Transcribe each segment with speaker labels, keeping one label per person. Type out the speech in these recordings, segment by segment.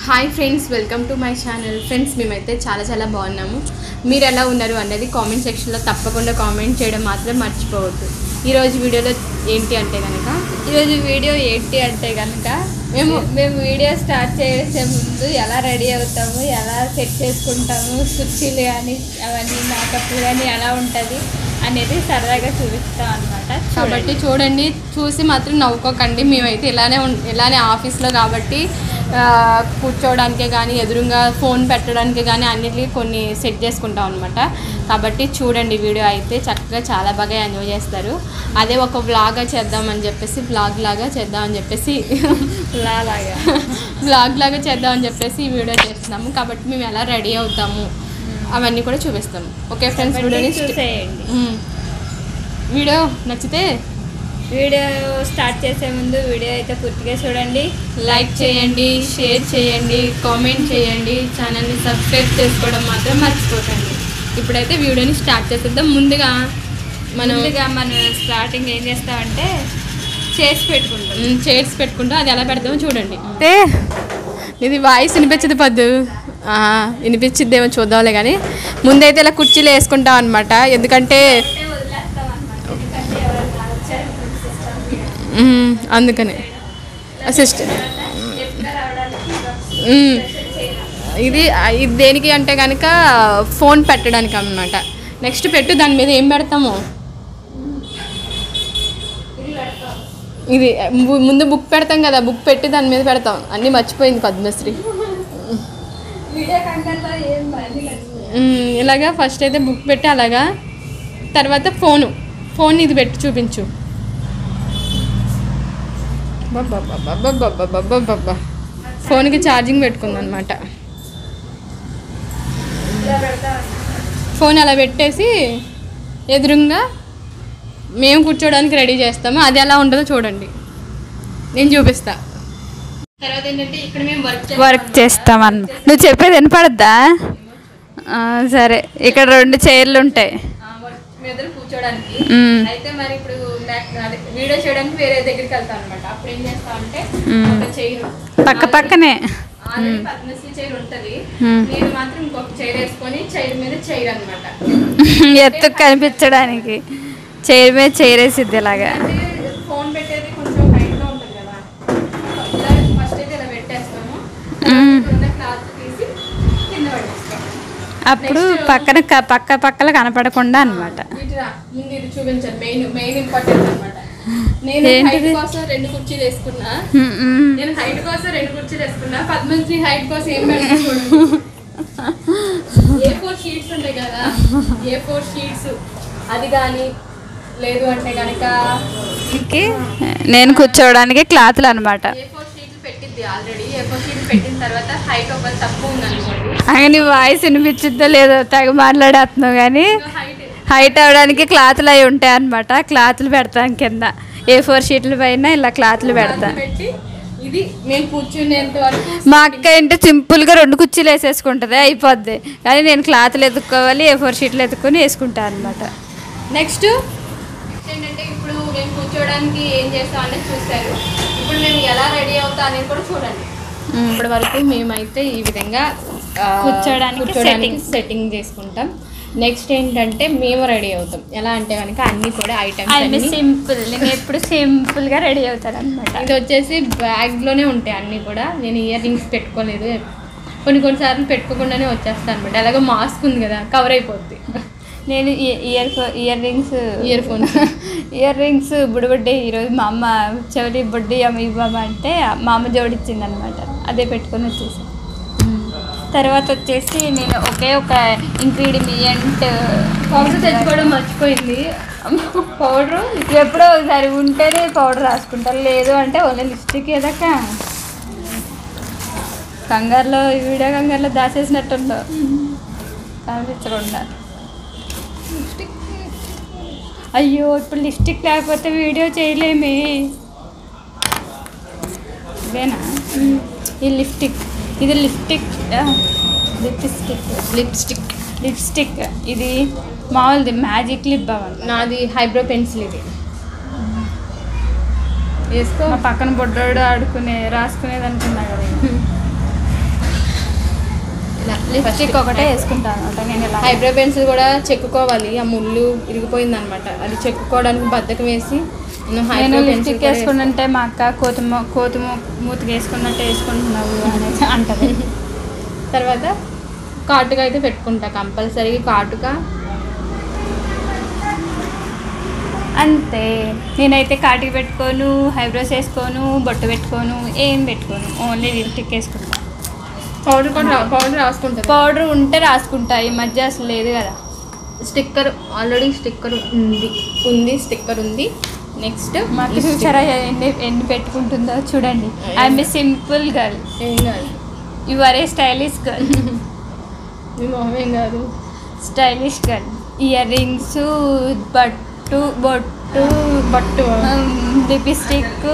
Speaker 1: Hi friends welcome to my channel friends మేమైతే చాలా చాలా బాగున్నాము మీరు ఎలా ఉన్నారు అనేది కామెంట్ సెక్షన్లో తప్పకుండా కామెంట్ చేయడం మాత్రం మర్చిపోవద్దు ఈరోజు వీడియోలో ఏంటి అంటే కనుక
Speaker 2: ఈరోజు వీడియో ఏంటి అంటే కనుక మేము మేము వీడియో స్టార్ట్ చేసే ముందు ఎలా రెడీ అవుతాము ఎలా సెట్ చేసుకుంటాము కుర్చీలు కానీ అవన్నీ మేకప్ కానీ ఎలా ఉంటుంది అనేది సరదాగా చూపిస్తాం అనమాట
Speaker 1: కాబట్టి చూడండి చూసి మాత్రం నవ్వుకోకండి మేమైతే ఇలానే ఉం- ఇలానే ఆఫీస్లో కాబట్టి ఆ, కూర్చోవడానికే కానీ ఎదురుగా ఫోన్ పెట్టడానికి కానీ అన్నిటికీ కొన్ని సెట్ చేసుకుంటాం అనమాట కాబట్టి చూడండి వీడియో అయితే చక్కగా చాలా బాగా ఎంజాయ్ చేస్తారు అదే ఒక వ్లాగా చేద్దామని చెప్పేసి వ్లాగ్ లాగా చేద్దామని చెప్పేసి
Speaker 2: లాగా
Speaker 1: వ్లాగ్ లాగా చేద్దామని చెప్పేసి ఈ వీడియో చేస్తున్నాము కాబట్టి మేము ఎలా రెడీ అవుతాము అవన్నీ కూడా చూపిస్తాము ఓకే ఫ్రెండ్స్ వీడియోని స్ట-
Speaker 2: చూసేయండి
Speaker 1: మ్మ్. వీడియో నచ్చితే
Speaker 2: వీడియో స్టార్ట్ చేసే ముందు వీడియో అయితే పూర్తిగా చూడండి
Speaker 1: లైక్ చేయండి షేర్ చేయండి కామెంట్ చేయండి ఛానల్ని సబ్స్క్రైబ్ చేసుకోవడం మాత్రం మర్చిపోకండి ఇప్పుడైతే వీడియోని స్టార్ట్ చేసేద్దాం ముందుగా మనం
Speaker 2: ముందుగా మనం స్టార్టింగ్ ఏం చేస్తామంటే చేసి పెట్టుకుంటాం
Speaker 1: మ్, చైర్స్ పెట్టుకుంటాం అది ఎలా పెడతామో చూడండి అయితే ఇది వాయిస్ వినిపించదు పద్దు ఆ, వినిపించిద్దేమో చూద్దాంలే కానీ ముందైతే ఇలా కుర్చీలు వేసుకుంటాం అనమాట ఎందుకంటే
Speaker 2: వదిలేస్తాం అనమాట ఎందుకంటే ఎవరైనా వచ్చారు
Speaker 1: మ్, అందుకనే అసిస్టెంట్
Speaker 2: ఎప్పుడు రావడానికి
Speaker 1: మ్. ఇది ఇది దేనికి అంటే కనుక ఫోన్ పెట్టడానికి అన్నమాట నెక్స్ట్ పెట్టు దాని మీద ఏం పెడతాము ఇది ము- ముందు బుక్ పెడతాం కదా బుక్ పెట్టి దాని మీద పెడతాం అన్నీ మర్చిపోయింది పద్మశ్రీ
Speaker 2: వీడియో కంటెంట్లో ఏం పని లేదు.
Speaker 1: మ్, ఇలాగా ఫస్ట్ అయితే బుక్ పెట్టి అలాగా తర్వాత ఫోను ఫోన్ ఇది పెట్టి చూపించు బాబా ఫోన్కి ఛార్జింగ్ పెట్టుకుందనమాట
Speaker 2: ఇలా పెడతాం
Speaker 1: ఫోన్ అలా పెట్టేసి ఎదురుగా మేము కూర్చోడానికి రెడీ చేస్తాము అది ఎలా ఉంటుందో చూడండి నేను చూపిస్తా తర్వాత ఏంటంటే ఇక్కడ మేము వర్క్
Speaker 2: వర్క్ చేస్తామన్న నువ్వు చెప్పేది వినపడద్దా ఆ, సరే ఇక్కడ రెండు చైర్లు ఉంటాయి
Speaker 1: మీద కూర్చోడానికి
Speaker 2: మ్మ్.
Speaker 1: అయితే మరి ఇప్పుడు నాకు అదే వీడియో చేయడానికి వేరే దగ్గరికి వెళ్తాను అనమాట అప్పుడు ఏం చేస్తాం అంటే
Speaker 2: మ్మ్.
Speaker 1: ఒక చైర్
Speaker 2: పక్క పక్కనే
Speaker 1: ఆల్రెడీ పద్మశ్రీ చైర్ ఉంటది
Speaker 2: మ్మ్.
Speaker 1: నేను మాత్రం ఇంకొక చైర్ వేసుకొని చైర్ మీద చైర్ అనమాట
Speaker 2: ఎత్తు కనిపించడానికి చైర్ మీద చైర్ వేసిద్ది ఇలాగా
Speaker 1: అంటే ఫోన్ పెట్టేది కొంచెం హైట్ గా ఉంటుంది కదా ఇలా ఫస్ట్ అయితే ఇలా పెట్టేస్తాము
Speaker 2: మ్మ్.
Speaker 1: తర్వాత ఉన్న క్లాత్ తీసి కింద పడేస్తాం
Speaker 2: అప్పుడు పక్కన క- పక్క పక్కల కనపడకుండా అనమాట
Speaker 1: ఇటురా ముందు ఇది చూపించాను మెయిన్ మెయిన్ ఇంపార్టెంట్ అనమాట నేను
Speaker 2: ఏంటిది?
Speaker 1: హైట్ కోసం రెండు కుర్చీలు వేసుకున్నా నేను హైట్ కోసం రెండు కుర్చీలు వేసుకున్నా పద్మశ్రీ హైట్ కోసం ఏం పెడతా చూడండి ఏ ఫోర్ షీట్స్ ఉంటాయి కదా ఏ ఫోర్ షీట్స్ అది కానీ లేదు అంటే కనుక
Speaker 2: నేను కూర్చోవడానికి క్లాత్లు అనమాట
Speaker 1: ఏ ఫోర్ షీట్లు పెట్టింది ఆల్రెడీ ఏ ఫోర్ షీట్లు పెట్టిన తర్వాత హైట్ ఒక తక్కువ ఉందనుకోండి
Speaker 2: అక్కడ నీ వాయిస్ వినిపించిద్దో లేదో తెగ మాట్లాడేస్తున్నావు కానీ
Speaker 1: హైట్
Speaker 2: హైట్ అవ్వడానికి క్లాత్లు అవి ఉంటాయి అనమాట క్లాత్లు పెడతాం కింద ఏ ఫోర్ షీట్ల పైన ఇలా క్లాత్లు పెడతా
Speaker 1: పెట్టి ఇది మేము కూర్చునేంత వరకు
Speaker 2: మా అక్క ఏంటి సింపుల్గా రెండు కుర్చీలు వేసేసుకుంటుంది అయిపోద్ది కానీ నేను క్లాత్లు ఎత్తుక్కోవాలి ఏ ఫోర్ షీట్లు ఎత్తుకొని వేసుకుంటాను అనమాట
Speaker 1: నెక్స్ట్ ఏంటంటే ఇప్పుడు మేము కూర్చోవడానికి ఏం చేస్తాం అనేది చూస్తారు ఇప్పుడు మేము ఎలా రెడీ అవుతాం అనేది కూడా చూడండి ఇప్పటి వరకు మేమైతే ఈ విధంగా ఆ,
Speaker 2: కూర్చోడానికి setting.
Speaker 1: సెట్టింగ్ చేసుకుంటాం నెక్స్ట్ ఏంటంటే మేము రెడీ అవుతాం ఎలా అంటే కనుక అన్ని కూడా ఐటమ్స్ అన్ని
Speaker 2: సింపుల్ నేను ఎప్పుడు సింపుల్గా రెడీ అవుతాను అనమాట
Speaker 1: ఇది వచ్చేసి బ్యాగ్లోనే ఉంటాయి అన్నీ కూడా నేను ఇయర్ రింగ్స్ పెట్టుకోలేదు కొన్ని కొన్నిసార్లు పెట్టుకోకుండానే వచ్చేస్తాను అనమాట ఎలాగో మాస్క్ ఉంది కదా కవర్ అయిపోద్ది
Speaker 2: నేను ear earrings
Speaker 1: earphones
Speaker 2: earrings బుడబుడ్డే ఈరోజు మా అమ్మ చెవులి బుడ్డి అమ్మ ఇవ్వమ్మ అంటే మా అమ్మ జోడిచ్చింది అనమాట అదే పెట్టుకొని వచ్చేసి తర్వాత వచ్చేసి నేను ఒకే ఒక ఇంగ్రీడియంట్
Speaker 1: పౌడర్ తెచ్చుకోవడం మర్చిపోయింది
Speaker 2: పౌడర్ ఎప్పుడో ఒకసారి ఉంటేనే పౌడర్ రాసుకుంటారు లేదు అంటే ఓన్లీ లిప్స్టిక్ ఏదాక కంగారులో ఈ వీడియో కంగారులో దాచేసినట్టుందో కనిపించకుండా అయ్యో ఇప్పుడు లిప్స్టిక్ లేకపోతే వీడియో చేయలేమే ఇదేనా ఈ లిప్స్టిక్ ఇది లిప్స్టిక్ లిప్స్టిక్
Speaker 1: లిప్స్టిక్
Speaker 2: లిప్స్టిక్ ఇది మామూలుది మ్యాజిక్ లిప్ అవ్వండి
Speaker 1: నాది హైబ్రో పెన్సిల్ ఇది వేసుకో
Speaker 2: మా పక్కన బొడ్డోడు ఆడుకునే రాసుకునేది అనుకున్నా కదా లిప్స్టిక్ ఒకటే వేసుకుంటాను అనమాట నేను ఇలా
Speaker 1: ఐబ్రో పెన్సిల్ కూడా చెక్కుకోవాలి ఆ ముళ్ళు ఇరిగిపోయింది అనమాట అది చెక్కుకోవడానికి బద్దకం వేసి నేను
Speaker 2: నేను
Speaker 1: eyebrow pencil
Speaker 2: లిప్స్టిక్
Speaker 1: కూడా
Speaker 2: వేసుకుంటుంటే మా అక్క కోతుమ కోతుమ మూతికి వేసుకున్నట్టు వేసుకుంటున్నావు అనేసి అంటది
Speaker 1: వేసుకుంటా. తర్వాత కాటుక అయితే పెట్టుకుంటా కంపల్సరీగా కాటుక
Speaker 2: అంతే నేనైతే కాటికి పెట్టుకోను హైబ్రోస్ వేసుకోను బొట్టు పెట్టుకోను ఏం పెట్టుకోను ఓన్లీ లిప్స్టిక్ వేసుకుంటా
Speaker 1: పౌడర్ కూడా పౌడర్ రాసుకుంటాను
Speaker 2: పౌడర్ ఉంటే రాసుకుంటా ఈ మధ్య అసలు లేదు కదా
Speaker 1: స్టిక్కర్ ఆల్రెడీ స్టిక్కర్ ఉంది ఉంది స్టిక్కర్ ఉంది నెక్స్ట్
Speaker 2: మాకు చూసారా ఎన్ని ఎన్ని పెట్టుకుంటుందో చూడండి ఐఎమ్ ఏ సింపుల్ గర్ల్
Speaker 1: ఏం కాదు
Speaker 2: you are a stylish girl
Speaker 1: మీ మొహం ఏం కాదు
Speaker 2: స్టైలిష్ గర్ల్ ఇయర్ రింగ్స్ బట్టు బొట్టు
Speaker 1: బట్టు
Speaker 2: లిప్స్టిక్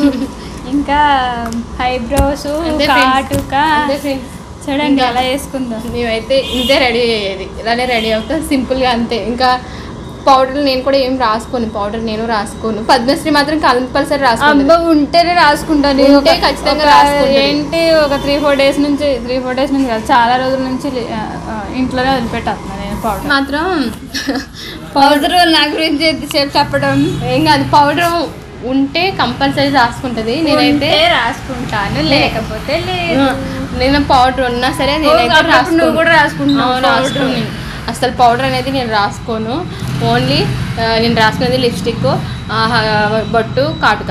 Speaker 2: ఇంకా ఐబ్రోస్
Speaker 1: అంతే friends.
Speaker 2: కాటుక
Speaker 1: అంతే friends.
Speaker 2: చూడండి
Speaker 1: ఇంకా-
Speaker 2: ఎలా వేసుకుందో
Speaker 1: మేమైతే ఇంతే రెడీ అయ్యేది ఇలానే రెడీ అవుతాం సింపుల్గా అంతే ఇంకా పౌడర్ నేను కూడా ఏం రాసుకోను పౌడర్ నేను రాసుకోను పద్మశ్రీ మాత్రం కంపల్సరీ రాసుకుంటుంది
Speaker 2: అబ్బా ఉంటేనే రాసుకుంటాను
Speaker 1: ఉంటే
Speaker 2: ఒక-
Speaker 1: ఖచ్చితంగా
Speaker 2: ఒక
Speaker 1: రాసుకుంటది.
Speaker 2: ఏంటి ఒక త్రీ ఫోర్ డేస్ నుంచి త్రీ ఫోర్ డేస్ నుంచి కాదు చాలా రోజుల నుంచి ఆ, ఆ, ఇంట్లోనే వదిలిపెట్టేస్తున్నాను నేను పౌడర్
Speaker 1: మాత్రం
Speaker 2: పౌడర్ నా గురించి ఎంతసేపు చెప్పడం
Speaker 1: ఏం కాదు పౌడర్ ఉంటే కంపల్సరీ రాసుకుంటది నేనైతే
Speaker 2: ఉంటే రాసుకుంటాను లేకపోతే లేదు
Speaker 1: నేను పౌడర్ ఉన్నా సరే నేనైతే
Speaker 2: అప్పుడప్పుడు నువ్వు కూడా రాసుకుంటున్నావు
Speaker 1: అవును,
Speaker 2: powder.
Speaker 1: రాసుకోను. అసలు పౌడర్ అనేది నేను రాసుకోను ఓన్లీ నేను రాసుకునేది లిప్స్టిక్ బొట్టు కాటుక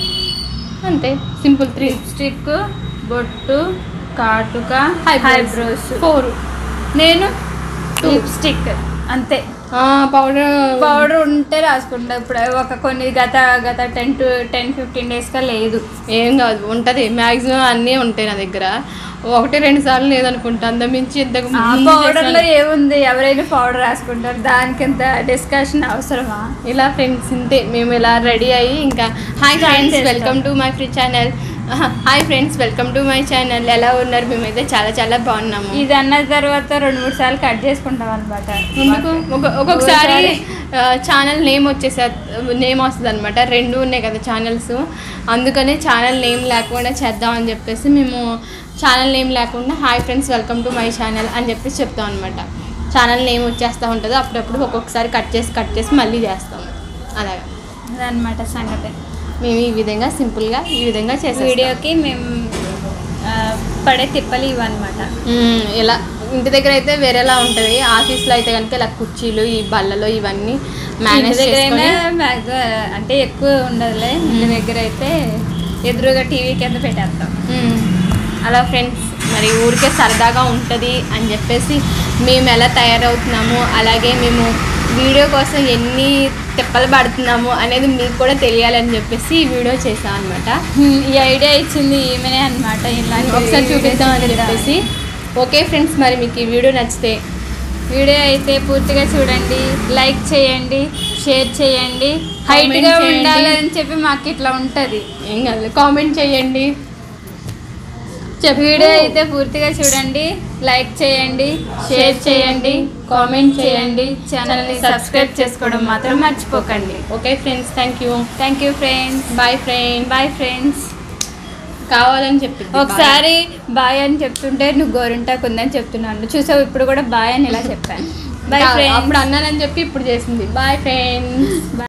Speaker 1: అంతే సింపుల్ త్రీ
Speaker 2: లిప్స్టిక్ బొట్టు కాటుక ఐబ్రోస్
Speaker 1: ఫోర్
Speaker 2: నేను లిప్స్టిక్ అంతే
Speaker 1: పౌడర్
Speaker 2: పౌడర్ ఉంటే రాసుకుంటా ఇప్పుడు ఒక కొన్ని గత గత టెన్ టు టెన్ ఫిఫ్టీన్ డేస్గా లేదు
Speaker 1: ఏం కాదు ఉంటుంది మ్యాక్సిమం అన్నీ ఉంటాయి నా దగ్గర ఒకటి రెండు సార్లు లేదనుకుంటా అంత మించి ఇంతకు
Speaker 2: ఆ
Speaker 1: ముందు
Speaker 2: పౌడర్లో
Speaker 1: చేశాను.
Speaker 2: ఏముంది ఎవరైనా పౌడర్ రాసుకుంటారు దానికి ఎంత డిస్కషన్ అవసరమా
Speaker 1: ఇలా ఫ్రెండ్స్ ఇంతే మేము ఇలా రెడీ అయ్యి ఇంకా హాయ్ ఫ్రెండ్స్
Speaker 2: చేస్తాం.
Speaker 1: Welcome to my free channel hi friends welcome to my channel ఎలా ఉన్నారు మేమైతే చాలా చాలా బాగున్నాము
Speaker 2: ఇది అన్న తర్వాత రెండు మూడు సార్లు కట్ చేసుకుంటాం అనమాట
Speaker 1: ఎందుకు ఒక- ఒక్కొక్కసారి ఛానల్ నేమ్ వచ్చేసా నేమ్ వస్తుంది అనమాట రెండు ఉన్నాయి కదా ఛానల్స్ అందుకనే ఛానల్ నేమ్ లేకుండా చేద్దాం అని చెప్పేసి మేము ఛానల్ నేమ్ లేకుండా hi friends welcome to my channel అని చెప్పేసి చెప్తాం అనమాట ఛానల్ నేమ్ వచ్చేస్తూ ఉంటుంది అప్పుడప్పుడు ఒక్కొక్కసారి కట్ చేసి కట్ చేసి మళ్ళీ చేస్తాం అలాగా
Speaker 2: అదనమాట సంగతి
Speaker 1: మేము ఈ విధంగా సింపుల్గా ఈ విధంగా చేసే
Speaker 2: వీడియోకి మేము ఆ, పడే తిప్పలు ఇవన్నమాట
Speaker 1: ఇలా ఇంటి దగ్గర అయితే వేరేలా ఉంటుంది ఆఫీస్లో అయితే కనుక ఇలా కుర్చీలు ఈ బల్లలో ఇవన్నీ మేనేజ్
Speaker 2: ఇంటి దగ్గర
Speaker 1: చేసుకొని
Speaker 2: మ్యాక్సిమం అంటే ఎక్కువ ఉండదులే ఇంటి దగ్గర అయితే ఎదురుగా టీవీ కింద పెట్టేస్తాం
Speaker 1: మ్మ్. అలా ఫ్రెండ్స్ మరి ఊరికే సరదాగా ఉంటుంది అని చెప్పేసి మేము ఎలా తయారవుతున్నాము అలాగే మేము వీడియో కోసం ఎన్ని తిప్పలు పడుతున్నాము అనేది మీకు కూడా తెలియాలని చెప్పేసి ఈ వీడియో చేసాం అనమాట
Speaker 2: ఈ ఐడియా ఇచ్చింది ఈమెనే అనమాట ఇలాంటి
Speaker 1: ఒకసారి చూపిద్దాం అని
Speaker 2: videos
Speaker 1: చెప్పేసి ఓకే ఫ్రెండ్స్ మరి మీకు ఈ వీడియో నచ్చితే
Speaker 2: వీడియో అయితే పూర్తిగా చూడండి లైక్ చేయండి షేర్ చేయండి హైట్ గా
Speaker 1: చేయండి.
Speaker 2: ఉండాలని చెప్పి మాకు ఇట్లా ఉంటది
Speaker 1: ఏం కాదు కామెంట్ చేయండి
Speaker 2: చెప్పు వీడియో అయితే పూర్తిగా చూడండి లైక్ చేయండి షేర్ చేయండి కామెంట్ చేయండి ఛానల్ని సబ్స్క్రైబ్ చేసుకోవడం మాత్రం మర్చిపోకండి
Speaker 1: okay friends thank you
Speaker 2: thank you friends
Speaker 1: bye friend
Speaker 2: bye friends
Speaker 1: కావాలని చెప్పి
Speaker 2: ఒకసారి బాయ్ అని చెప్తుంటే నువ్వు గోరింటాకు ఉందని చెప్తున్నాను చూసావు ఇప్పుడు కూడా బాయ్ అని ఇలా చెప్పాను బాయ్ ఫ్రెండ్స్
Speaker 1: అప్పుడు అన్నానని చెప్పి ఇప్పుడు చేసింది బాయ్ ఫ్రెండ్స్